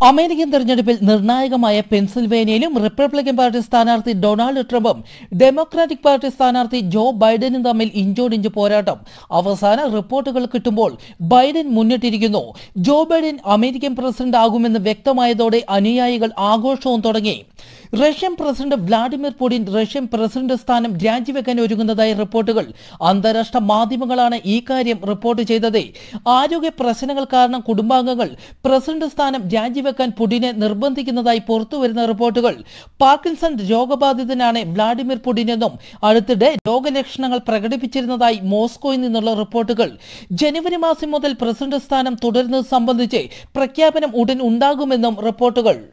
American തെരഞ്ഞെടുപ്പിൽ നിർണായകമായ പെൻസിൽവേനിയയിലും റിപ്പബ്ലിക്കൻ പാർട്ടി സ്ഥാനാർത്ഥി ഡൊണാൾഡ് ട്രംപും ഡെമോക്രാറ്റിക് പാർട്ടി സ്ഥാനാർത്ഥി ജോ ബൈഡനും തമ്മിൽ ഇഞ്ചോടിഞ്ച് പോരാട്ടം അവസാന റിപ്പോർട്ടുകൾ കിട്ടുമ്പോൾ ബൈഡൻ മുന്നിട്ടിരിക്കുന്നു ജോ ബൈഡൻ അമേരിക്കൻ പ്രസിഡന്റ് ആകുമെന്ന് വ്യക്തമായതോടെ അനുയായികൾ ആഘോഷവും തുടങ്ങി Russian president Vladimir Putin Russian president സ്ഥാനം രാജിവെക്കാൻ ഒരുങ്ങുന്നതായി റിപ്പോർട്ടുകൾ അന്താരാഷ്ട്ര മാധ്യമങ്ങളാണ് ഈ കാര്യം റിപ്പോർട്ട് ചെയ്തത് ആരോഗ്യ പ്രശ്നങ്ങൾ കാരണം കുടുംബാംഗങ്ങൾ പ്രസിഡന്റ് സ്ഥാനം രാജിവെക്കാൻ പുടിനെ നിർബന്ധിക്കുന്നതായി പുറത്തുവരുന്ന റിപ്പോർട്ടുകൾ പാർക്കിൻസൺ രോഗബാധിതനാണ് വ്ളാഡിമിർ പുടിനെന്നും അടുത്തിടെ രോഗലക്ഷണങ്ങൾ പ്രകടിപ്പിച്ചിരുന്നതായി മോസ്കോയിൽ നിന്നുള്ള റിപ്പോർട്ടുകൾ ജനുവരി മാസം മുതൽ പ്രസിഡന്റ് സ്ഥാനം തുടരുന്നത് സംബന്ധിച്ച് പ്രഖ്യാപനം ഉടൻ ഉണ്ടാകുമെന്നും റിപ്പോർട്ടുകൾ